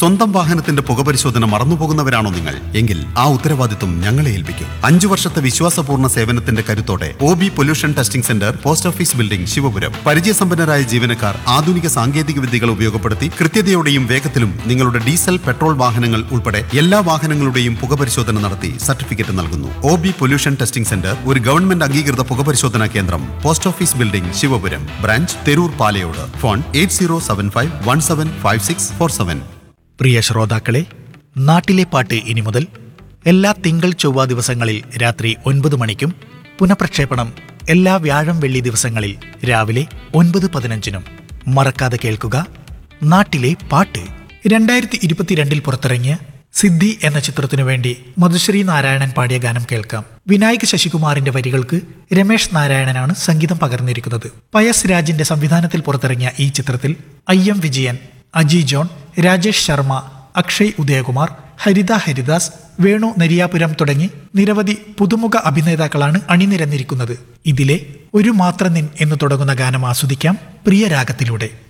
സ്വന്തം വാഹനത്തിന്റെ പുകപരിശോധന മറന്നുപോകുന്നവരാണോ നിങ്ങൾ എങ്കിൽ ആ ഉത്തരവാദിത്വം ഞങ്ങളെ ഏൽപ്പിക്കും അഞ്ചു വർഷത്തെ വിശ്വാസപൂർണ്ണ സേവനത്തിന്റെ കരുത്തോടെ O B pollution testing centre post office building Shivapuram പരിചയസമ്പന്നരായ ജീവനക്കാർ ആധുനിക സാങ്കേതിക വിദ്യകൾ ഉപയോഗപ്പെടുത്തി കൃത്യതയോടെയും വേഗത്തിലും നിങ്ങളുടെ ഡീസൽ പെട്രോൾ വാഹനങ്ങൾ ഉൾപ്പെടെ എല്ലാ വാഹനങ്ങളുടെയും പുകപരിശോധന നടത്തി സർട്ടിഫിക്കറ്റ് നൽകുന്നു O B pollution testing centre ഒരു ഗവൺമെന്റ് അംഗീകൃത പുകപരിശോധനാ കേന്ദ്രം post office building Shivapuram branch Theroor Palayode phone eight zero seven five one seven five six four seven പ്രിയ ശ്രോതാക്കളെ നാട്ടിലെ പാട്ട് ഇനി മുതൽ എല്ലാ തിങ്കൾ ചൊവ്വ ദിവസങ്ങളിൽ രാത്രി ഒൻപത് മണിക്കും പുനഃപ്രക്ഷേപണം എല്ലാ വ്യാഴം വെള്ളി ദിവസങ്ങളിൽ രാവിലെ ഒൻപത് പതിനഞ്ചിനും മറക്കാതെ കേൾക്കുക നാട്ടിലെ പാട്ട് രണ്ടായിരത്തി ഇരുപത്തിരണ്ടിൽ പുറത്തിറങ്ങിയ സിദ്ധി എന്ന ചിത്രത്തിനു വേണ്ടി മധുശ്രീ നാരായണൻ പാടിയ ഗാനം കേൾക്കാം വിനായക് ശശികുമാറിന്റെ വരികൾക്ക് രമേഷ് നാരായണനാണ് സംഗീതം പകർന്നിരിക്കുന്നത് പയസ് രാജിന്റെ സംവിധാനത്തിൽ പുറത്തിറങ്ങിയ ഈ ചിത്രത്തിൽ I M Vijayan Aji John Rajesh Sharma Akshay Udayakumar Haritha Haridas Venu Nariyapuram തുടങ്ങി നിരവധി പുതുമുഖ അഭിനേതാക്കളാണ് അണിനിരന്നിരിക്കുന്നത് ഇതിലെ ഒരു മാത്രം നിൻ എന്ന് തുടങ്ങുന്ന ഗാനം ആസ്വദിക്കാം പ്രിയ രാഗത്തിലൂടെ